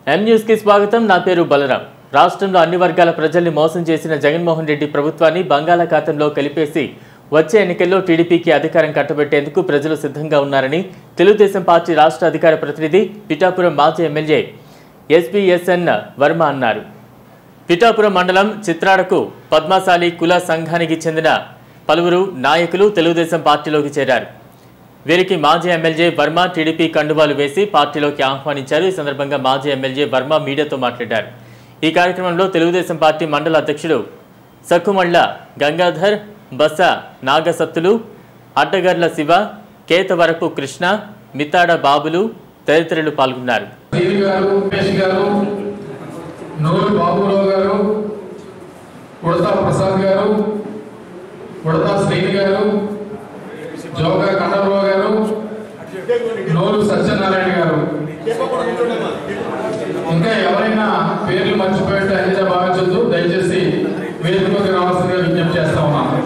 M news కి స్వాగతం నా పేరు బలరాం రాష్ట్రంలో అన్ని వర్గాల ప్రజల్ని మోసం చేసిన జగన్మోహన్ రెడ్డి ప్రభుత్వాన్ని బంగాళాఖాతంలో కలిపేసి వచ్చే ఎన్నికల్లో టీడీపీకి అధికారం కట్టబెట్టేందుకు ప్రజలు సిద్ధంగా ఉన్నారని తెలుగుదేశం పార్టీ రాష్ట్ర అధికార ప్రతినిధి పిఠాపురం మాజీ ఎమ్మెల్యే ఎస్పీఎస్ఎన్ వర్మ అన్నారు పిఠాపురం మండలం చిత్రాడకు పద్మశాలి కుల సంఘానికి చెందిన పలువురు నాయకులు తెలుగుదేశం పార్టీలోకి చేరారు వీరికి మాజీ ఎమ్మెల్యే వర్మ టీడీపీ కండువాలు వేసి పార్టీలోకి ఆహ్వానించారు ఈ సందర్భంగా మాజీ ఎమ్మెల్యే వర్మ మీడియాతో మాట్లాడారు ఈ కార్యక్రమంలో తెలుగుదేశం పార్టీ మండల అధ్యక్షుడు సక్కుమళ్ళ గంగాధర్ బస నాగసత్తులు అడ్డగర్ల శివ కేతవరపు కృష్ణ మిత్తాడ బాబులు తదితరులు పాల్గొన్నారు శ్రీని గారు రమేష్ గారు నూరు బాబురావు గారు ఉడతా ప్రసాద్ గారు ఉడతా శ్రీని గారు జోగా కండరావు గారు నూరు సత్యనారాయణ గారు ఇంకా ఎవరైనా పేర్లు మర్చిపోయేట్టు అయితే భావించొద్దు దయచేసి వేదికలోకి రావాల్సిందిగా విజ్ఞప్తి చేస్తా ఉన్నాను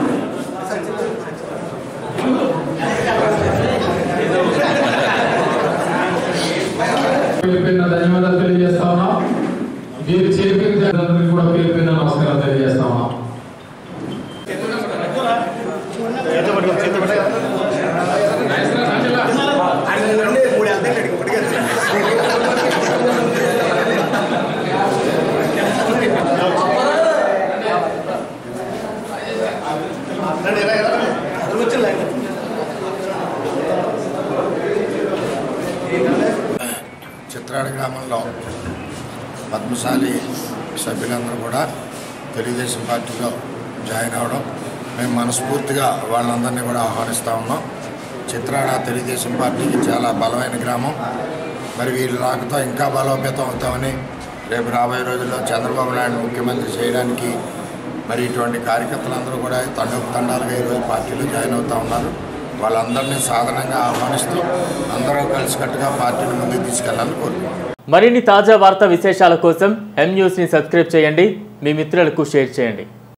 పేరు పేరున ధన్యవాదాలు తెలియజేస్తా ఉన్నాం వీరి చేరికకి కూడా పేరు పేరున నమస్కారాలు తెలియజేస్తా ఉన్నాం చిత్రాడ గ్రామంలో పద్మశాలి సభ్యులందరూ కూడా తెలుగుదేశం పార్టీలో జాయిన్ అవ్వడం మేము మనస్ఫూర్తిగా వాళ్ళందరినీ కూడా ఆహ్వానిస్తూ ఉన్నాం చిత్రాడ తెలుగుదేశం పార్టీకి చాలా బలమైన గ్రామం మరి వీళ్ళ రాకతో ఇంకా బలోపేతం అవుతామని రేపు రాబోయే రోజుల్లో చంద్రబాబు నాయుడు ముఖ్యమంత్రి చేయడానికి మరి ఇటువంటి కార్యకర్తలందరూ కూడా తండోపు తండాలుగా ఈరోజు పార్టీలో జాయిన్ అవుతూ ఉన్నారు వాళ్ళందరినీ సాధారణంగా ఆహ్వానిస్తూ అందరూ కలిసికట్టుగా పార్టీని ముందుకు తీసుకెళ్లాలని కోరుకుంటున్నాం మరిన్ని తాజా వార్తా విశేషాల కోసం ఎం న్యూస్ని సబ్స్క్రైబ్ చేయండి మీ మిత్రులకు షేర్ చేయండి